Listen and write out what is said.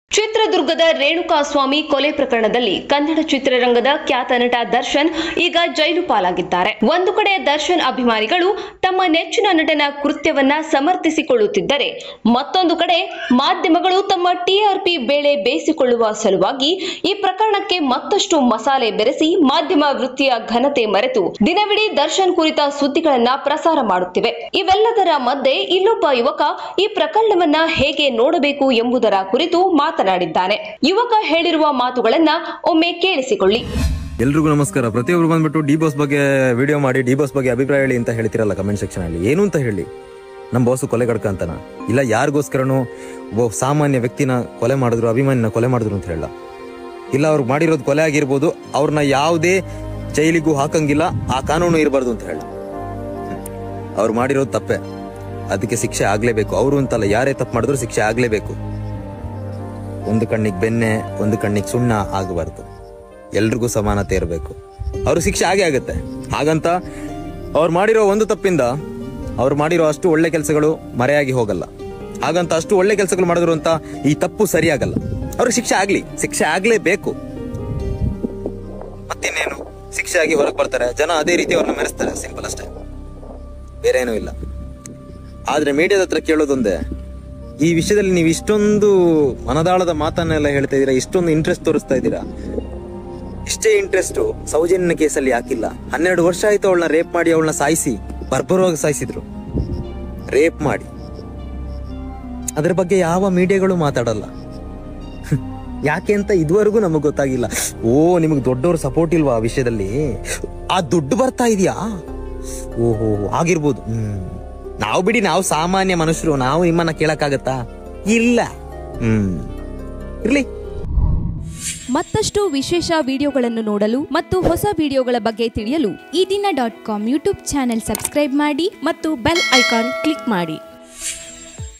ಚಿತ್ರದುರ್ಗದ ರೇಣುಕಾಸ್ವಾಮಿ ಕೊಲೆ ಪ್ರಕರಣದಲ್ಲಿ ಕನ್ನಡ ಚಿತ್ರರಂಗದ ಖ್ಯಾತ ನಟ ದರ್ಶನ್ ಈಗ ಜೈಲು ಪಾಲಾಗಿದ್ದಾರೆ ಒಂದು ಕಡೆ ದರ್ಶನ್ ಅಭಿಮಾನಿಗಳು ತಮ್ಮ ನೆಚ್ಚಿನ ನಟನ ಕೃತ್ಯವನ್ನ ಸಮರ್ಥಿಸಿಕೊಳ್ಳುತ್ತಿದ್ದರೆ ಮತ್ತೊಂದು ಕಡೆ ಮಾಧ್ಯಮಗಳು ತಮ್ಮ ಟಿಆರ್ಪಿ ಬೇಳೆ ಬೇಯಿಸಿಕೊಳ್ಳುವ ಸಲುವಾಗಿ ಈ ಪ್ರಕರಣಕ್ಕೆ ಮತ್ತಷ್ಟು ಮಸಾಲೆ ಬೆರೆಸಿ ಮಾಧ್ಯಮ ವೃತ್ತಿಯ ಘನತೆ ಮರೆತು ದಿನವಿಡೀ ದರ್ಶನ್ ಕುರಿತ ಸುದ್ದಿಗಳನ್ನ ಪ್ರಸಾರ ಮಾಡುತ್ತಿವೆ ಇವೆಲ್ಲದರ ಮಧ್ಯೆ ಇಲ್ಲೊಬ್ಬ ಯುವಕ ಈ ಪ್ರಕರಣವನ್ನ ಹೇಗೆ ನೋಡಬೇಕು ಎಂಬುದರ ಕುರಿತು ಮಾತನಾಡಿದ್ದಾನೆ ಯುವಕ ಹೇಳಿರುವ ಮಾತುಗಳನ್ನ ಒಮ್ಮೆ ಕೇಳಿಸಿಕೊಳ್ಳಿ ಎಲ್ರಿಗೂ ನಮಸ್ಕಾರ ಪ್ರತಿಯೊಬ್ರು ಬಂದ್ಬಿಟ್ಟು ಡಿ ಬಾಸ್ ಬಗ್ಗೆ ವಿಡಿಯೋ ಮಾಡಿ ಡಿ ಬಾಸ್ ಬಗ್ಗೆ ಅಭಿಪ್ರಾಯ ಹೇಳಿ ಅಂತ ಹೇಳ್ತಿರಲ್ಲ ಕಮೆಂಟ್ ಸೆಕ್ಷನ್ ಅಲ್ಲಿ ಏನು ಅಂತ ಹೇಳಿ ನಮ್ಮ ಬಾಸು ಕೊಲೆಗಡ್ಕ ಅಂತನ ಇಲ್ಲ ಯಾರಿಗೋಸ್ಕರನೂ ಒಬ್ಬ ಸಾಮಾನ್ಯ ವ್ಯಕ್ತಿನ ಕೊಲೆ ಮಾಡಿದ್ರು ಅಭಿಮಾನಿನ ಕೊಲೆ ಮಾಡಿದ್ರು ಅಂತ ಹೇಳಲ್ಲ ಇಲ್ಲ ಅವ್ರು ಮಾಡಿರೋದು ಕೊಲೆ ಆಗಿರ್ಬೋದು ಅವ್ರನ್ನ ಯಾವುದೇ ಜೈಲಿಗೂ ಹಾಕಂಗಿಲ್ಲ ಆ ಕಾನೂನು ಇರಬಾರ್ದು ಅಂತ ಹೇಳ ಅವ್ರು ಮಾಡಿರೋದು ತಪ್ಪೆ ಅದಕ್ಕೆ ಶಿಕ್ಷೆ ಆಗ್ಲೇಬೇಕು ಅವರು ಅಂತಲ್ಲ ಯಾರೇ ತಪ್ಪು ಮಾಡಿದ್ರು ಶಿಕ್ಷೆ ಆಗ್ಲೇಬೇಕು ಒಂದು ಕಣ್ಣಿಗೆ ಬೆಣ್ಣೆ ಒಂದು ಕಣ್ಣಿಗೆ ಸುಣ್ಣ ಆಗಬಾರ್ದು ಎಲ್ರಿಗೂ ಸಮಾನತೆ ಇರಬೇಕು ಅವ್ರ ಶಿಕ್ಷೆ ಆಗೇ ಆಗುತ್ತೆ ಹಾಗಂತ ಅವ್ರು ಮಾಡಿರೋ ಒಂದು ತಪ್ಪಿಂದ ಅವ್ರು ಮಾಡಿರೋ ಅಷ್ಟು ಒಳ್ಳೆ ಕೆಲಸಗಳು ಮರೆಯಾಗಿ ಹೋಗಲ್ಲ ಹಾಗಂತ ಅಷ್ಟು ಒಳ್ಳೆ ಕೆಲಸಗಳು ಮಾಡಿದ್ರು ಅಂತ ಈ ತಪ್ಪು ಸರಿಯಾಗಲ್ಲ ಅವ್ರಿಗೆ ಶಿಕ್ಷೆ ಆಗ್ಲಿ ಶಿಕ್ಷೆ ಆಗ್ಲೇಬೇಕು ಮತ್ತಿನ್ನೇನು ಶಿಕ್ಷೆ ಆಗಿ ಹೊರಗೆ ಬರ್ತಾರೆ ಜನ ಅದೇ ರೀತಿ ಅವ್ರನ್ನ ಮೆರೆಸ್ತಾರೆ ಸಿಂಪಲ್ ಅಷ್ಟೇ ಬೇರೆ ಏನೂ ಇಲ್ಲ ಆದ್ರೆ ಮೀಡಿಯಾದ ಹತ್ರ ಕೇಳೋದೊಂದೇ ಈ ವಿಷಯದಲ್ಲಿ ನೀವು ಇಷ್ಟೊಂದು ಮನದಾಳದ ಮಾತನ್ನೆಲ್ಲ ಹೇಳ್ತಾ ಇದ್ದೀರಾ ಇಷ್ಟೊಂದು ಇಂಟ್ರೆಸ್ಟ್ ತೋರಿಸ್ತಾ ಇದ್ದೀರಾ ಇಷ್ಟೇ ಇಂಟ್ರೆಸ್ಟ್ ಸೌಜನ್ಯನ ಕೇಸಲ್ಲಿ ಯಾಕಿಲ್ಲ ಹನ್ನೆರಡು ವರ್ಷ ಆಯ್ತು ಅವಳನ್ನ ರೇಪ್ ಮಾಡಿ ಅವಳನ್ನ ಸಾಯಿಸಿ ಬರ್ಬರವಾಗಿ ಸಾಯಿಸಿದ್ರು ರೇಪ್ ಮಾಡಿ ಅದ್ರ ಬಗ್ಗೆ ಯಾವ ಮೀಡಿಯಾಗಳು ಮಾತಾಡಲ್ಲ ಯಾಕೆ ಅಂತ ಇದುವರೆಗೂ ನಮಗ್ ಗೊತ್ತಾಗಿಲ್ಲ ಓ ನಿಮಗೆ ದೊಡ್ಡವ್ರ ಸಪೋರ್ಟ್ ಇಲ್ವಾ ಆ ವಿಷಯದಲ್ಲಿ ಆ ದುಡ್ಡು ಬರ್ತಾ ಇದೆಯಾ ಓಹೋ ಆಗಿರ್ಬೋದು ಹ್ಮ್ ನಾವು ಬಿಡಿ ನಾವು ಸಾಮಾನ್ಯ ಮನುಷ್ಯರು ನಾವು ನಿಮ್ಮನ್ನ ಕೇಳಕ್ಕಾಗತ್ತಾ ಇಲ್ಲ ಹ್ಮ್ ಇರ್ಲಿ ಮತ್ತಷ್ಟು ವಿಶೇಷ ವಿಡಿಯೋಗಳನ್ನು ನೋಡಲು ಮತ್ತು ಹೊಸ ವಿಡಿಯೋಗಳ ಬಗ್ಗೆ ತಿಳಿಯಲು ಈ ದಿನ dot com YouTube channel subscribe ಮಾಡಿ ಮತ್ತು ಬೆಲ್ ಐಕಾನ್ ಕ್ಲಿಕ್ ಮಾಡಿ